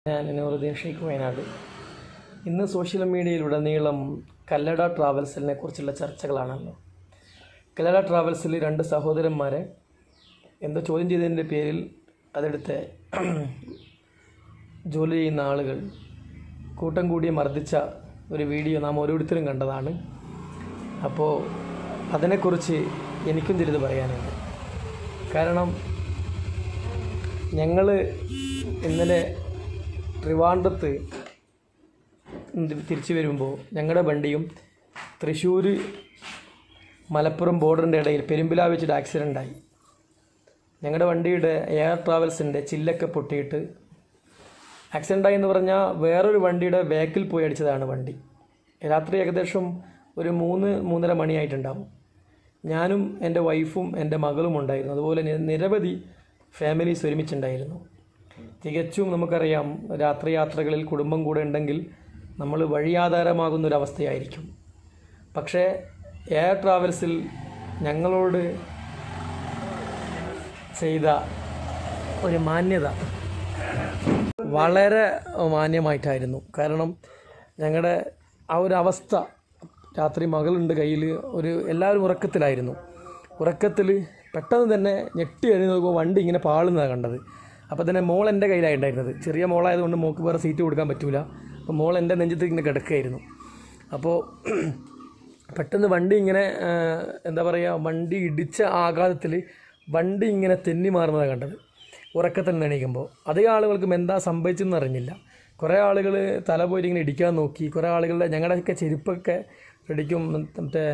ഞാൻ നൂറുദ്ദീൻ ഷെയ്ഖ് വയനാട് ഇന്ന് സോഷ്യൽ മീഡിയയിലുടനീളം കല്ലട ട്രാവൽസിനെ കുറിച്ചുള്ള ചർച്ചകളാണല്ലോ കല്ലട ട്രാവൽസിൽ രണ്ട് സഹോദരന്മാരെ എന്തോ ചോദ്യം ചെയ്തതിൻ്റെ പേരിൽ അതെടുത്ത് ജോലി ചെയ്യുന്ന ആളുകൾ കൂട്ടം കൂടി മർദ്ദിച്ച ഒരു വീഡിയോ നാം ഓരോരുത്തരും കണ്ടതാണ് അപ്പോൾ അതിനെക്കുറിച്ച് എനിക്കും ചിലത് പറയാനുണ്ട് കാരണം ഞങ്ങൾ ഇന്നലെ ട്രിവാൻഡ്രത്ത് തിരിച്ചു വരുമ്പോൾ ഞങ്ങളുടെ വണ്ടിയും തൃശ്ശൂർ മലപ്പുറം ബോർഡറിൻ്റെ ഇടയിൽ പെരുമ്പില വെച്ചിട്ട് ആക്സിഡൻ്റ് ആയി ഞങ്ങളുടെ വണ്ടിയുടെ എയർ ട്രാവൽസിൻ്റെ ചില്ലൊക്കെ പൊട്ടിയിട്ട് ആക്സിഡൻ്റ് ആയി എന്ന് പറഞ്ഞാൽ വേറൊരു വണ്ടിയുടെ ബാക്കിൽ പോയി അടിച്ചതാണ് വണ്ടി രാത്രി ഏകദേശം ഒരു മൂന്ന് മൂന്നര മണിയായിട്ടുണ്ടാവും ഞാനും എൻ്റെ വൈഫും എൻ്റെ മകളും ഉണ്ടായിരുന്നു അതുപോലെ നി- നിരവധി ഫാമിലീസ് ഒരുമിച്ചുണ്ടായിരുന്നു തികച്ചും നമുക്കറിയാം രാത്രി യാത്രകളിൽ കുടുംബം കൂടെ ഉണ്ടെങ്കിൽ നമ്മൾ വഴിയാധാരമാകുന്ന ഒരു അവസ്ഥയായിരിക്കും പക്ഷേ എയർ ട്രാവൽസിൽ ഞങ്ങളോട് ചെയ്ത ഒരു മാന്യത വളരെ മാന്യമായിട്ടായിരുന്നു കാരണം ഞങ്ങളുടെ ആ ഒരു അവസ്ഥ രാത്രി മകളുണ്ട് കയ്യിൽ ഒരു എല്ലാവരും ഉറക്കത്തിലായിരുന്നു ഉറക്കത്തിൽ പെട്ടെന്ന് തന്നെ ഞെട്ടി എഴുതി നോക്കുമ്പോൾ വണ്ടി ഇങ്ങനെ പാളുന്നതാണ് കണ്ടത് അപ്പോൾ തന്നെ മോൾ എൻ്റെ കയ്യിലായിട്ടുണ്ടായിരുന്നത് ചെറിയ മോളായതുകൊണ്ട് മോൾക്ക് വേറെ സീറ്റ് കൊടുക്കാൻ പറ്റൂല അപ്പോൾ മോൾ എൻ്റെ നെഞ്ചത്ത് ഇങ്ങനെ കിടക്കുകയായിരുന്നു അപ്പോൾ പെട്ടെന്ന് വണ്ടി ഇങ്ങനെ ആ, എന്താ പറയുക വണ്ടി ഇടിച്ച ആഘാതത്തിൽ വണ്ടി ഇങ്ങനെ തെന്നി മാറുന്നതാണ് കണ്ടത് ഉറക്കത്തിൽ നിന്ന് എണീക്കുമ്പോൾ അധികം ആളുകൾക്കും എന്താ സംഭവിച്ചെന്ന് അറിഞ്ഞില്ല കുറേ ആളുകൾ തല പോയിട്ട് ഇങ്ങനെ ഇടിക്കാൻ നോക്കി കുറേ ആളുകളുടെ ഞങ്ങളുടെയൊക്കെ ചെരുപ്പൊക്കെ ഇടിക്കും മറ്റേ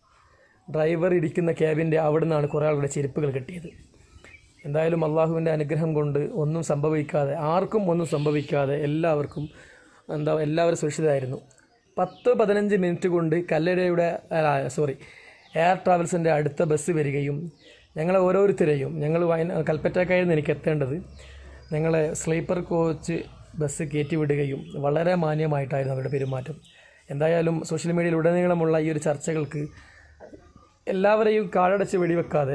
ഡ്രൈവർ ഇരിക്കുന്ന ക്യാബിൻ്റെ അവിടെ നിന്നാണ് കുറേ ആളുകളുടെ ചെരുപ്പുകൾ കിട്ടിയത് എന്തായാലും അള്ളാഹുവിൻ്റെ അനുഗ്രഹം കൊണ്ട് ഒന്നും സംഭവിക്കാതെ ആർക്കും ഒന്നും സംഭവിക്കാതെ എല്ലാവർക്കും എന്താ എല്ലാവരും സുരക്ഷിതരായിരുന്നു പത്ത് പതിനഞ്ച് മിനിറ്റ് കൊണ്ട് കല്ലടയുടെ സോറി എയർ ട്രാവൽസിൻ്റെ അടുത്ത ബസ് വരികയും ഞങ്ങളെ ഓരോരുത്തരെയും ഞങ്ങൾ വയന കൽപ്പറ്റക്കായിരുന്നു എനിക്ക് എത്തേണ്ടത് ഞങ്ങളെ സ്ലീപ്പർ കോച്ച് ബസ് കയറ്റി വിടുകയും വളരെ മാന്യമായിട്ടായിരുന്നു അവരുടെ പെരുമാറ്റം എന്തായാലും സോഷ്യൽ മീഡിയയിൽ ഉടനീളമുള്ള ഈ ഒരു ചർച്ചകൾക്ക് എല്ലാവരെയും കാടടച്ച് വെടിവെക്കാതെ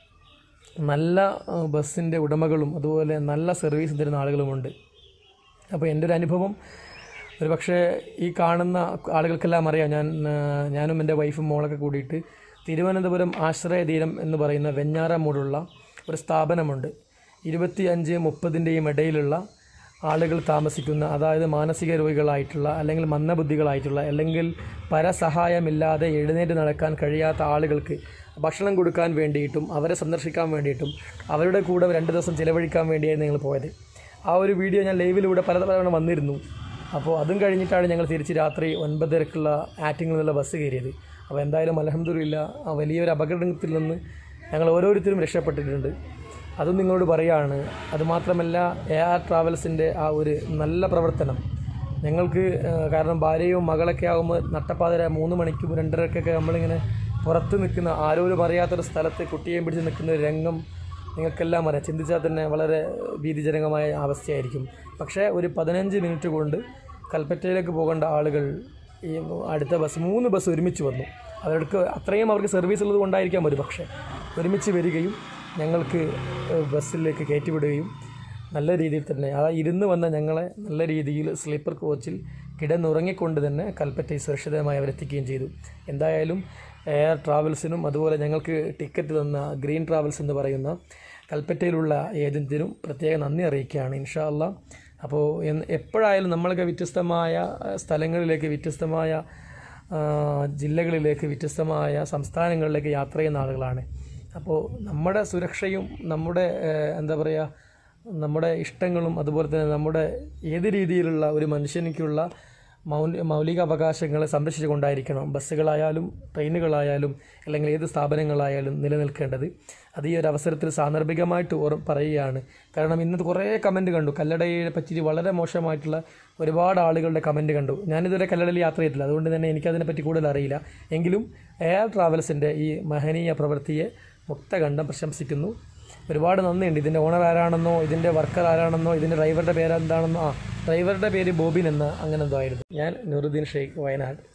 നല്ല ആ, ബസ്സിൻ്റെ ഉടമകളും അതുപോലെ നല്ല സർവീസ് തരുന്ന ആളുകളുമുണ്ട് അപ്പോൾ എൻ്റെ ഒരു അനുഭവം ഒരു പക്ഷേ ഈ കാണുന്ന ആളുകൾക്കെല്ലാം അറിയാം ഞാൻ ആ, ഞാനും എൻ്റെ വൈഫും മോളൊക്കെ കൂടിയിട്ട് തിരുവനന്തപുരം ആശ്രയതീരം എന്ന് പറയുന്ന വെഞ്ഞാറമൂടുള്ള ഒരു സ്ഥാപനമുണ്ട് ഇരുപത്തി അഞ്ച് മുപ്പതിൻ്റെയും ഇടയിലുള്ള ആളുകൾ താമസിക്കുന്ന അതായത് മാനസിക രോഗികളായിട്ടുള്ള അല്ലെങ്കിൽ മന്ദബുദ്ധികളായിട്ടുള്ള അല്ലെങ്കിൽ പരസഹായമില്ലാതെ എഴുന്നേറ്റ് നടക്കാൻ കഴിയാത്ത ആളുകൾക്ക് ഭക്ഷണം കൊടുക്കാൻ വേണ്ടിയിട്ടും അവരെ സന്ദർശിക്കാൻ വേണ്ടിയിട്ടും അവരുടെ കൂടെ രണ്ട് ദിവസം ചിലവഴിക്കാൻ വേണ്ടിയായിരുന്നു ഞങ്ങൾ പോയത് ആ ഒരു വീഡിയോ ഞാൻ ലൈവിലൂടെ പല തവണ വന്നിരുന്നു അപ്പോൾ അതും കഴിഞ്ഞിട്ടാണ് ഞങ്ങൾ തിരിച്ച് രാത്രി ഒൻപതരക്കുള്ള ആറ്റിങ്ങിൽ നിന്നുള്ള ബസ് കയറിയത് അപ്പോൾ എന്തായാലും അലഹമ്മദില്ല ആ വലിയൊരു അപകടത്തിൽ നിന്ന് ഞങ്ങൾ ഓരോരുത്തരും രക്ഷപ്പെട്ടിട്ടുണ്ട് അതും നിങ്ങളോട് പറയുകയാണ് അതുമാത്രമല്ല എയർ ട്രാവൽസിൻ്റെ ആ ഒരു നല്ല പ്രവർത്തനം ഞങ്ങൾക്ക് ആ, കാരണം ഭാര്യയും മകളൊക്കെ ആകുമ്പോൾ നട്ടപ്പാതിര മൂന്ന് മണിക്കും രണ്ടരക്കൊക്കെ നമ്മളിങ്ങനെ പുറത്ത് നിൽക്കുന്ന ആരോരും അറിയാത്തൊരു സ്ഥലത്ത് കുട്ടിയെയും പിടിച്ച് നിൽക്കുന്ന ഒരു രംഗം നിങ്ങൾക്കെല്ലാം അറിയാം ചിന്തിച്ചാൽ തന്നെ വളരെ ഭീതിജനകമായ അവസ്ഥയായിരിക്കും പക്ഷേ ഒരു പതിനഞ്ച് മിനിറ്റ് കൊണ്ട് കൽപ്പറ്റയിലേക്ക് പോകേണ്ട ആളുകൾ ഈ അടുത്ത ബസ് മൂന്ന് ബസ് ഒരുമിച്ച് വന്നു അവർക്ക് അത്രയും അവർക്ക് സർവീസ് ഉള്ളത് കൊണ്ടായിരിക്കാം ഒരു പക്ഷേ ഒരുമിച്ച് വരികയും ഞങ്ങൾക്ക് ഏഹ്, ബസ്സിലേക്ക് കയറ്റിവിടുകയും നല്ല രീതിയിൽ തന്നെ ആ ഇരുന്ന് വന്ന ഞങ്ങളെ നല്ല രീതിയിൽ സ്ലീപ്പർ കോച്ചിൽ കിടന്നുറങ്ങിക്കൊണ്ട് തന്നെ കൽപ്പറ്റയിൽ സുരക്ഷിതമായി അവരെത്തിക്കുകയും ചെയ്തു എന്തായാലും എയർ ട്രാവൽസിനും അതുപോലെ ഞങ്ങൾക്ക് ടിക്കറ്റ് തന്ന ഗ്രീൻ ട്രാവൽസ് എന്ന് പറയുന്ന കൽപ്പറ്റയിലുള്ള ഏജൻറ്റിനും പ്രത്യേക നന്ദി അറിയിക്കുകയാണ് ഇൻഷാ അല്ലാ അപ്പോൾ എന്ന് എപ്പോഴായാലും നമ്മളൊക്കെ വ്യത്യസ്തമായ ആ, സ്ഥലങ്ങളിലേക്ക് വ്യത്യസ്തമായ ആ, ജില്ലകളിലേക്ക് വ്യത്യസ്തമായ സംസ്ഥാനങ്ങളിലേക്ക് യാത്ര ചെയ്യുന്ന ആളുകളാണ് അപ്പോൾ നമ്മുടെ സുരക്ഷയും നമ്മുടെ ഏഹ്, എന്താ പറയുക നമ്മുടെ ഇഷ്ടങ്ങളും അതുപോലെ തന്നെ നമ്മുടെ ഏത് രീതിയിലുള്ള ഒരു മനുഷ്യനിക്കുള്ള മൗലിക മൗലിക അവകാശങ്ങളെ സംരക്ഷിച്ചുകൊണ്ടായിരിക്കണം ബസ്സുകളായാലും ട്രെയിനുകളായാലും അല്ലെങ്കിൽ ഏത് സ്ഥാപനങ്ങളായാലും നിലനിൽക്കേണ്ടത് അത് ഈ ഒരു അവസരത്തിൽ സാന്ദർഭികമായിട്ട് ഓർ പറയുകയാണ് കാരണം ഇന്ന് കുറേ കമൻറ്റ് കണ്ടു കല്ലടയെ പറ്റി വളരെ മോശമായിട്ടുള്ള ഒരുപാട് ആളുകളുടെ കമൻറ്റ് കണ്ടു ഞാനിതുവരെ കല്ലടയിൽ യാത്ര ചെയ്തിട്ടില്ല അതുകൊണ്ട് തന്നെ എനിക്കതിനെപ്പറ്റി കൂടുതൽ അറിയില്ല എങ്കിലും എയർ ട്രാവൽസിൻ്റെ ഈ മഹനീയ പ്രവൃത്തിയെ മുക്തകണ്ഠം പ്രശംസിക്കുന്നു ഒരുപാട് നന്ദിയുണ്ട് ഇതിൻ്റെ ഓണർ ആരാണെന്നോ ഇതിൻ്റെ വർക്കർ ആരാണെന്നോ ഇതിൻ്റെ ഡ്രൈവറുടെ പേരെന്താണെന്നോ ആ ഡ്രൈവറുടെ പേര് ബോബിൻ എന്ന അങ്ങനെ എന്തോ ആയിരുന്നു ഞാൻ നൂറുദ്ദീൻ ഷെയ്ഖ് വയനാട്